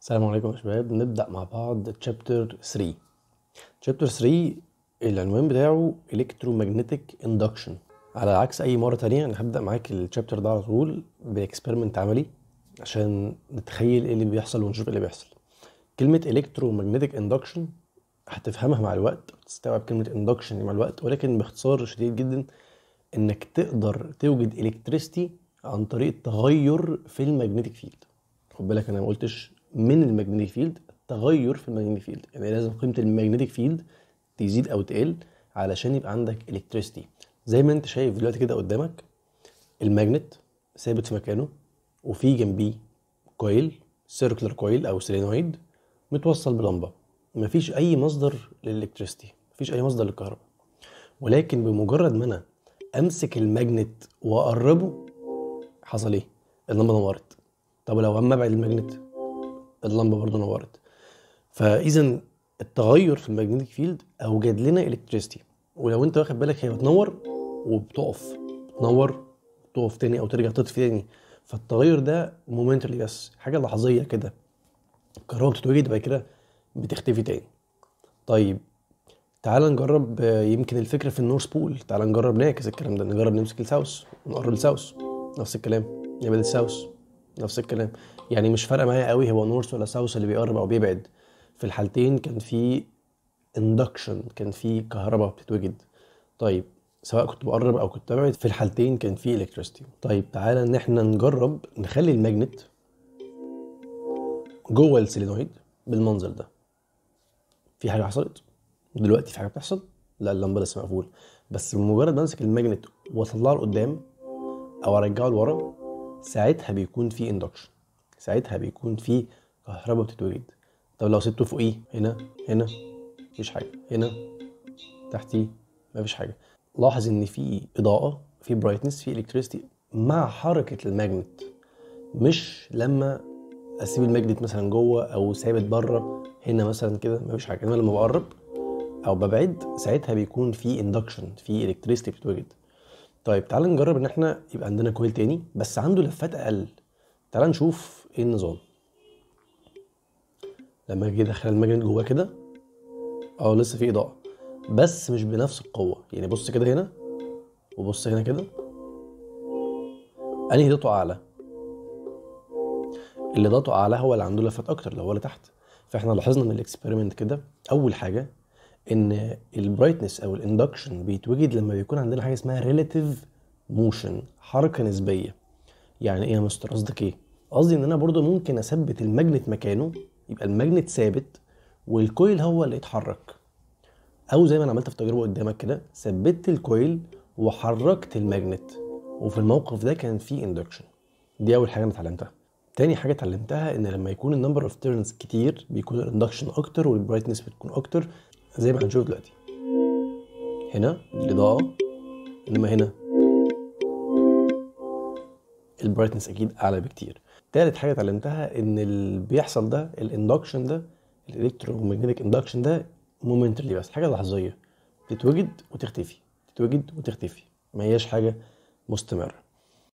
السلام عليكم يا شباب نبدأ مع بعض تشابتر 3 تشابتر 3 العنوان بتاعه electromagnetic induction على عكس أي مرة تانية أنا هبدأ معاك التشابتر ده على طول بإكسبيرمنت عملي عشان نتخيل إيه اللي بيحصل ونشوف إيه اللي بيحصل كلمة electromagnetic induction هتفهمها مع الوقت تستوعب كلمة induction مع الوقت ولكن باختصار شديد جدا إنك تقدر توجد electricity عن طريق التغير في المagnetic field خد بالك انا ما قلتش من المagnetic فيلد تغير في المagnetic فيلد يعني لازم قيمه المagnetic فيلد تزيد او تقل علشان يبقى عندك الكتريستي زي ما انت شايف دلوقتي كده قدامك الماجنت ثابت في مكانه وفي جنبيه كويل سيركلر كويل او سيلينويد متوصل بلمبه مفيش اي مصدر للالكتريستي مفيش اي مصدر للكهرباء ولكن بمجرد ما انا امسك الماجنت واقربه حصل ايه اللمبه نورت طب لو اما ابعد الماجنت اللمبه برضو نورت فاذا التغير في الماجنتيك فيلد اوجد لنا الكتريستي ولو انت واخد بالك هي بتنور وبتقف بتنور تقف تاني او ترجع تطفي تاني فالتغير ده مومنتري بس حاجه لحظيه كده الكهرباء بتتوجد بعد كده بتختفي تاني طيب تعال نجرب آه، يمكن الفكره في النورث بول تعال نجرب نعكس الكلام ده نجرب نمسك الساوث نقرب الساوث نفس الكلام يبعد الساوث نفس الكلام يعني مش فارقه معايا قوي هو نورث ولا ساوث اللي بيقرب او بيبعد في الحالتين كان في اندكشن كان في كهرباء بتتوجد طيب سواء كنت بقرب او كنت ببعد في الحالتين كان في الكتريستي طيب تعالى ان احنا نجرب نخلي الماجنت جوه السيلينويد بالمنظر ده في حاجه حصلت دلوقتي في حاجه بتحصل لا اللمبه لسه مقفوله بس بمجرد ما امسك الماجنت واطلعه لقدام او ارجعه لورا ساعتها بيكون في اندكشن ساعتها بيكون في كهرباء بتتوجد طب لو سبته فوقيه هنا هنا مفيش حاجه هنا تحتيه مفيش حاجه لاحظ ان في اضاءه في برايتنس في الكتريستي مع حركه الماجنت مش لما اسيب الماجنت مثلا جوه او ثابت بره هنا مثلا كده مفيش حاجه انما لما بقرب او ببعد ساعتها بيكون في اندكشن في الكتريستي بتتوجد طيب تعال نجرب ان احنا يبقى عندنا كويل تاني بس عنده لفات اقل تعال نشوف ايه النظام لما اجي ادخل الماجنت جواه كده اه لسه في اضاءه بس مش بنفس القوه يعني بص كده هنا وبص هنا كده انهي ضغطه اعلى اللي ضغطه اعلى هو اللي عنده لفات اكتر اللي هو اللي تحت فاحنا لاحظنا من الاكسبيرمنت كده اول حاجه ان البرايتنس او الاندكشن بيتوجد لما بيكون عندنا حاجه اسمها ريلاتيف موشن حركه نسبيه يعني ايه يا مستر قصدك ايه قصدي ان انا برضو ممكن اثبت الماجنت مكانه يبقى الماجنت ثابت والكويل هو اللي يتحرك او زي ما انا عملت في تجربه قدامك كده ثبت الكويل وحركت الماجنت وفي الموقف ده كان في اندكشن دي اول حاجه انا اتعلمتها تاني حاجه اتعلمتها ان لما يكون النمبر اوف تيرنز كتير بيكون الاندكشن اكتر والبرايتنس بتكون اكتر زي ما هنشوف دلوقتي هنا الاضاءه انما هنا البرايتنس اكيد اعلى بكتير تالت حاجه اتعلمتها ان اللي بيحصل ده الاندكشن ده الالكترومagnetic اندكشن ده مومنتري بس حاجه لحظيه تتوجد وتختفي تتوجد وتختفي ما هياش حاجه مستمره